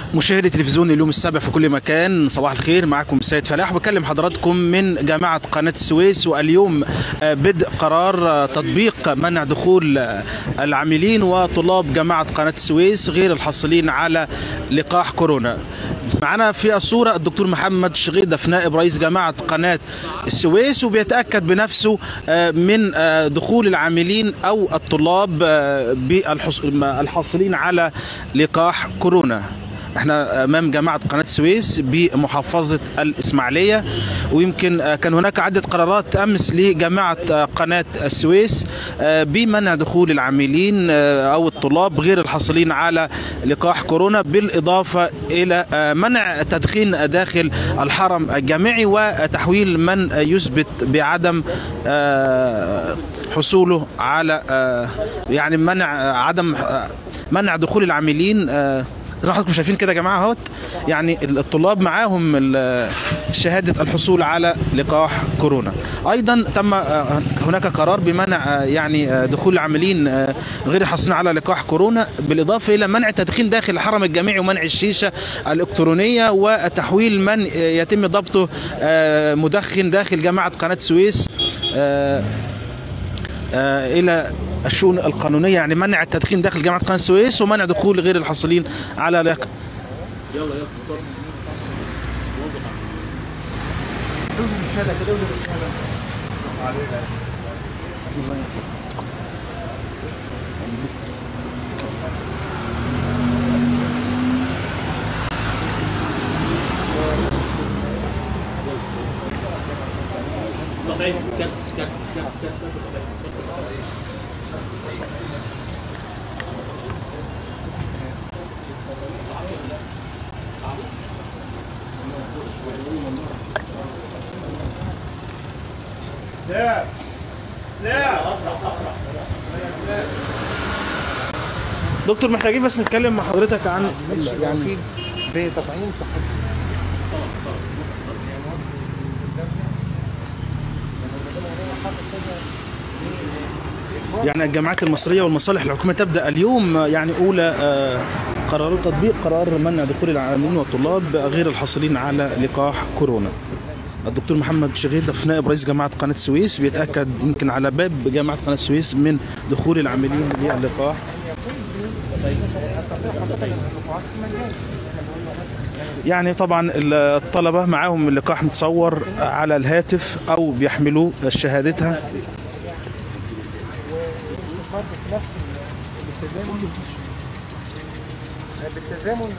مشاهدي تلفزيون اليوم السابع في كل مكان صباح الخير معكم سيد فلاح بكلم حضراتكم من جامعة قناة السويس واليوم آه، بدء قرار آه، تطبيق منع دخول آه، العاملين وطلاب جامعة قناة السويس غير الحاصلين على لقاح كورونا معنا في الصورة الدكتور محمد شغيدة نائب رئيس جامعة قناة السويس وبيتأكد بنفسه آه، من آه، دخول العاملين أو الطلاب آه، بالحص- الحاصلين على لقاح كورونا احنا امام جامعه قناه السويس بمحافظه الاسماعيليه ويمكن آه، كان هناك عده قرارات امس لجامعه آه، قناه السويس آه، بمنع دخول العاملين آه، او الطلاب غير الحاصلين على لقاح كورونا بالاضافه الى آه، منع تدخين داخل الحرم الجامعي وتحويل من يثبت بعدم آه، حصوله على آه، يعني منع آه، عدم آه، منع دخول العاملين آه، زي ما حضراتكم شايفين كده يا جماعه اهوت يعني الطلاب معاهم ال- شهاده الحصول على لقاح كورونا ايضا تم آه، هناك قرار بمنع آه، يعني آه، دخول العاملين آه، غير الحاصلين على لقاح كورونا بالاضافه الى منع التدخين داخل الحرم الجامعي ومنع الشيشه الالكترونيه وتحويل من آه، يتم ضبطه آه، مدخن داخل جامعه قناه السويس آه، آه، الى الشؤون القانونيه يعني منع التدخين داخل جامعه قناه السويس ومنع دخول غير الحاصلين على لك دكتور محتاجين بس نتكلم مع حضرتك عن يعني بتطعيم صحي يعني الجامعات المصريه والمصالح الحكوميه تبدا اليوم يعني اولى آه، قرار تطبيق قرار منع دخول العاملين والطلاب غير الحاصلين على لقاح كورونا الدكتور محمد شغيدة في نائب رئيس جامعة قناة السويس بيتأكد يمكن على باب جامعة قناة السويس من دخول العاملين للقاح يعني طبعا الطلبة معاهم اللقاح متصور على الهاتف أو بيحملوه شهادتها برضه في نفس بالتزامن بالتزامن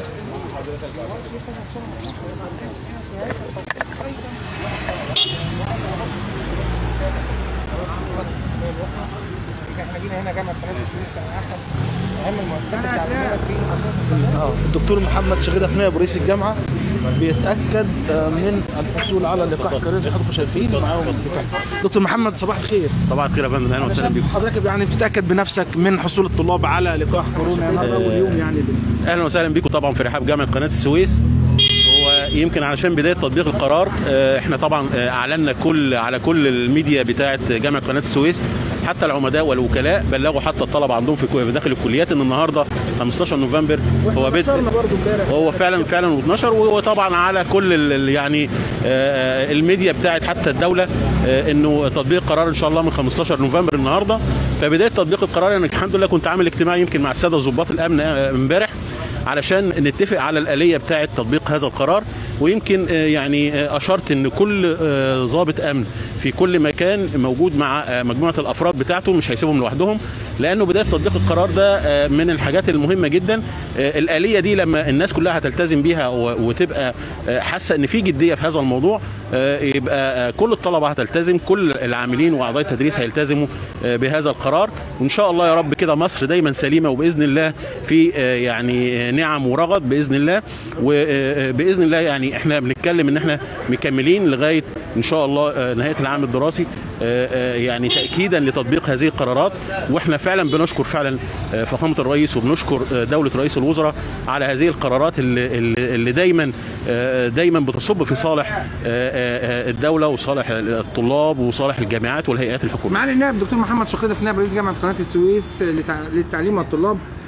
احنا جينا هنا جامعه قناه السويس كان احد اهم المؤسسات اللي عملنا في آه، الدكتور محمد شغيدة في نائب رئيس الجامعة بيتأكد آه، من الحصول على لقاح كورونا زي ما حضراتكم شايفين معاهم اللقاح. دكتور محمد صباح الخير صباح الخير يا فندم اهلا أنا وسهلا شايف بكم حضرتك يعني بتتأكد بنفسك من حصول الطلاب على لقاح كورونا يعني هذا أول يوم يعني اهلا وسهلا بكم طبعا في رحاب جامعه قناه السويس هو يمكن علشان بدايه تطبيق القرار آه، احنا طبعا آه، اعلنا كل على كل الميديا بتاعه جامعه قناه السويس حتى العمداء والوكلاء بلغوا حتى الطلبه عندهم في كو- داخل الكليات ان النهارده 15 نوفمبر هو بدء برضه امبارح هو فعلا فعلا اتنشر وطبعا على كل ال- ال- يعني آه، الميديا بتاعت حتى الدوله آه، انه تطبيق قرار ان شاء الله من 15 نوفمبر النهارده فبدايه تطبيق القرار انا الحمد لله كنت عامل اجتماع يمكن مع الساده ضباط الامن آه، امبارح علشان نتفق على الآلية بتاعة تطبيق هذا القرار ويمكن آه، يعني آه، أشرت أن كل آه، ضابط أمن في كل مكان موجود مع آه، مجموعة الأفراد بتاعته مش هيسيبهم لوحدهم لأنه بداية تطبيق القرار ده آه، من الحاجات المهمة جدا آه، الآلية دي لما الناس كلها هتلتزم بيها و- وتبقى آه، حاسة أن في جدية في هذا الموضوع آه، يبقى آه، كل الطلبة هتلتزم كل العاملين وأعضاء التدريس هيلتزموا آه، بهذا القرار وإن شاء الله يا رب كده مصر دايما سليمة وبإذن الله في آه، يعني آه، نعم ورغد بإذن الله وبإذن الله يعني احنا بنتكلم ان احنا مكملين لغاية ان شاء الله آه، نهاية العام الدراسي آه، آه، يعني تأكيدا لتطبيق هذه القرارات واحنا فعلا بنشكر فعلا آه، فخامة الرئيس وبنشكر آه، دولة رئيس الوزراء على هذه القرارات اللي, اللي اللي دايما آه، دايما بتصب في صالح آه، آه، آه، الدولة وصالح الطلاب وصالح الجامعات والهيئات الحكومية معالي النائب دكتور محمد شقيدة في نائب رئيس جامعة قناة السويس لتع- للتعليم والطلاب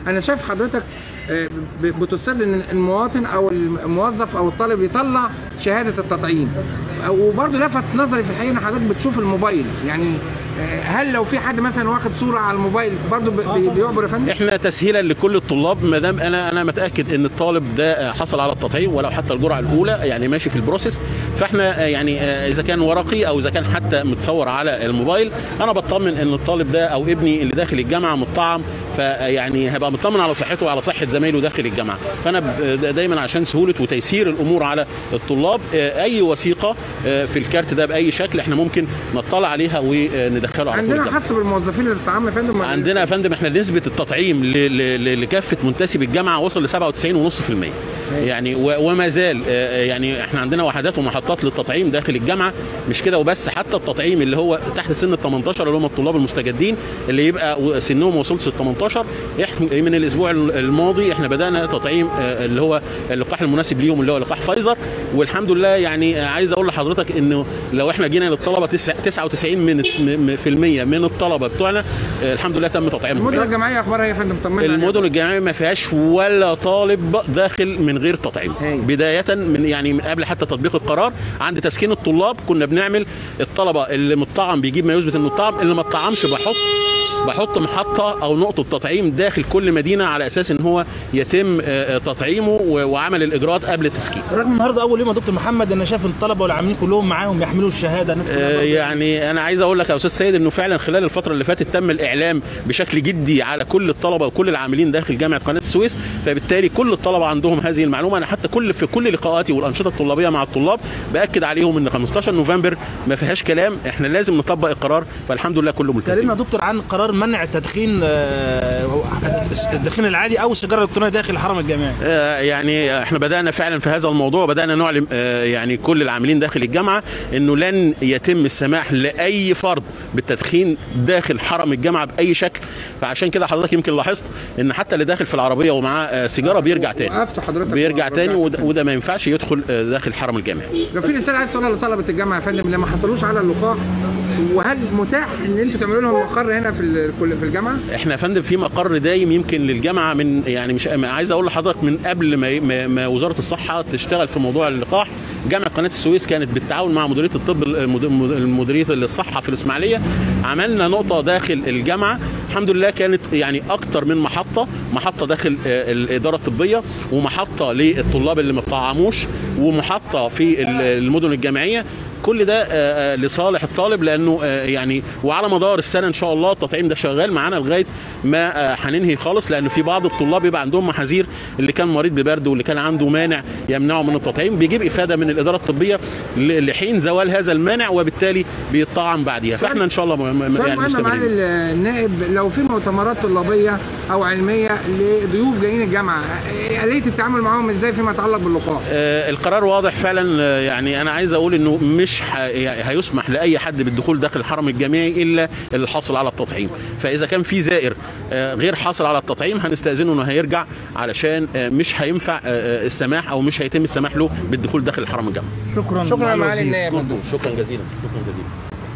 انا شايف حضرتك آه، ب- بتصر ان المواطن او الموظف او الطالب يطلع شهاده التطعيم وبرضه لفت نظري في الحقيقه ان حضرتك بتشوف الموبايل يعني آه، هل لو في حد مثلا واخد صوره على الموبايل برضه ب- بي- بيعبر يا فندم؟ احنا تسهيلا لكل الطلاب ما دام انا انا متاكد ان الطالب ده حصل على التطعيم ولو حتى الجرعه الاولى يعني ماشي في البروسيس فاحنا يعني اذا كان ورقي او اذا كان حتى متصور على الموبايل انا بطمن ان الطالب ده او ابني اللي داخل الجامعه مطعم فيعني هبقى مطمن على صحته وعلى صحه زمايله داخل الجامعه فانا ب- دايما عشان سهوله وتيسير الامور على الطلاب اي وثيقه في الكارت ده باي شكل احنا ممكن نطلع عليها وندخله على طول عندنا الجامعة. حس بالموظفين اللي بتتعامل يا فندم ولا- عندنا يا فندم احنا نسبه التطعيم ل- ل- ل- لكافه منتسبي الجامعه وصل ل 97.5% يعني و- وما زال آه، يعني احنا عندنا وحدات ومحطات للتطعيم داخل الجامعه مش كده وبس حتى التطعيم اللي هو تحت سن ال 18 اللي هم الطلاب المستجدين اللي يبقى و- سنهم ما وصلش ل 18 احنا من الاسبوع الماضي احنا بدانا تطعيم آه، اللي هو اللقاح المناسب ليهم اللي هو لقاح فايزر والحمد لله يعني آه، عايز اقول لحضرتك انه لو احنا جينا للطلبه تسع- 99 من م- في المية من الطلبه بتوعنا آه، الحمد لله تم تطعيمهم المدن الجامعيه اخبارها ايه يا فندم طمنا عليها. المدن الجامعيه ما فيهاش ولا طالب داخل من غير تطعيم هاي. بدايه من يعني من قبل حتى تطبيق القرار عند تسكين الطلاب كنا بنعمل الطلبه اللي متطعم بيجيب ما يثبت انه اتطعم اللي ما اتطعمش بحط بحط محطه او نقطه تطعيم داخل كل مدينه على اساس ان هو يتم آه، آه، تطعيمه و- وعمل الاجراءات قبل التسكين رغم النهارده اول يوم يا دكتور محمد انا شايف الطلبه والعاملين كلهم معاهم يحملوا الشهاده الناس كلها آه، برضه. يعني انا عايز اقول لك يا استاذ سيد انه فعلا خلال الفتره اللي فاتت تم الاعلام بشكل جدي على كل الطلبه وكل العاملين داخل جامعه قناه السويس فبالتالي كل الطلبه عندهم هذه المعلومه انا حتى كل في كل لقاءاتي والانشطه الطلابيه مع الطلاب باكد عليهم ان 15 نوفمبر ما فيهاش كلام احنا لازم نطبق القرار فالحمد لله كله كلمنا ملتزم يا دكتور عن قرار منع تدخين آه، التدخين العادي او السيجاره الالكترونيه داخل الحرم الجامعي آه، يعني احنا بدانا فعلا في هذا الموضوع بدانا نعلم آه، يعني كل العاملين داخل الجامعه انه لن يتم السماح لاي فرد بالتدخين داخل حرم الجامعه باي شكل فعشان كده حضرتك يمكن لاحظت ان حتى اللي داخل في العربيه ومعاه آه، سيجاره بيرجع تاني وقفت حضرتك بيرجع ورجعت. تاني وده, وده ما ينفعش يدخل آه، داخل الحرم الجامعي لو في رساله عايز تقولها لطلبه الجامعه يا فندم اللي ما حصلوش على اللقاح وهل متاح ان انتوا تعملوا لهم مقر هنا في ال- في الجامعه؟ احنا يا فندم في مقر دايم يمكن للجامعه من يعني مش عايز اقول لحضرتك من قبل ما, ما, ما وزاره الصحه تشتغل في موضوع اللقاح جامعه قناه السويس كانت بالتعاون مع مديريه الطب المد- المديريه الصحه في الاسماعيليه عملنا نقطه داخل الجامعه الحمد لله كانت يعني اكتر من محطه محطه داخل آه، الاداره الطبيه ومحطه للطلاب اللي ما اتطعموش ومحطه في ال- المدن الجامعيه كل ده آه، آه، لصالح الطالب لانه آه، يعني وعلى مدار السنه ان شاء الله التطعيم ده شغال معانا لغايه ما آه، هننهي خالص لانه في بعض الطلاب بيبقى عندهم محاذير اللي كان مريض ببرد واللي كان عنده مانع يمنعه من التطعيم بيجيب افاده من الاداره الطبيه ل- لحين زوال هذا المانع وبالتالي بيطعم بعديها فاحنا ان شاء الله م- م- سؤال يعني مهم معالي مستمرين النائب لو في مؤتمرات طلابيه او علميه لضيوف جايين الجامعه آلية التعامل معاهم ازاي فيما يتعلق باللقاح؟ آه، القرار واضح فعلا آه، يعني انا عايز اقول انه مش ح- يعني هيسمح لاي حد بالدخول داخل الحرم الجامعي الا اللي حاصل على التطعيم فاذا كان في زائر آه، غير حاصل على التطعيم هنستاذنه انه هيرجع علشان آه، مش هينفع آه، آه، السماح او مش هيتم السماح له بالدخول داخل الحرم الجامعي شكرا شكرا معالي معالي الوزير. النائب شكرا جزيلا شكرا جزيلا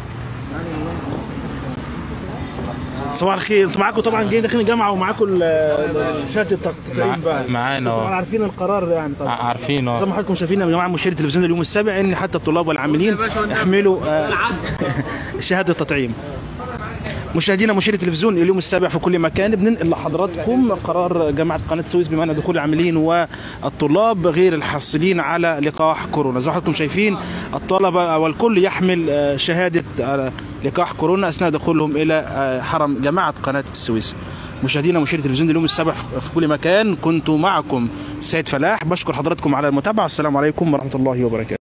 صباح الخير انتوا معاكم طبعا جايين داخلين الجامعه ومعاكم ال- ال- شهاده التطعيم بقى معانا انتوا طبعا اه عارفين القرار ده يعني طبعا عارفين زي اه ما حضراتكم شايفين يا جماعه مشاهير التلفزيون اليوم السابع ان حتى الطلاب والعاملين يحملوا آه، شهاده التطعيم مشاهدينا مشاهير التلفزيون اليوم السابع في كل مكان بننقل لحضراتكم قرار جامعه قناه السويس بمنع دخول العاملين والطلاب غير الحاصلين على لقاح كورونا زي ما حضراتكم شايفين الطلبه والكل يحمل آه، شهاده آه، لقاح كورونا اثناء دخولهم الى آه، حرم جامعه قناه السويس مشاهدينا مشاهير التلفزيون اليوم السابع في في كل مكان كنت معكم سيد فلاح بشكر حضراتكم على المتابعه السلام عليكم ورحمه الله وبركاته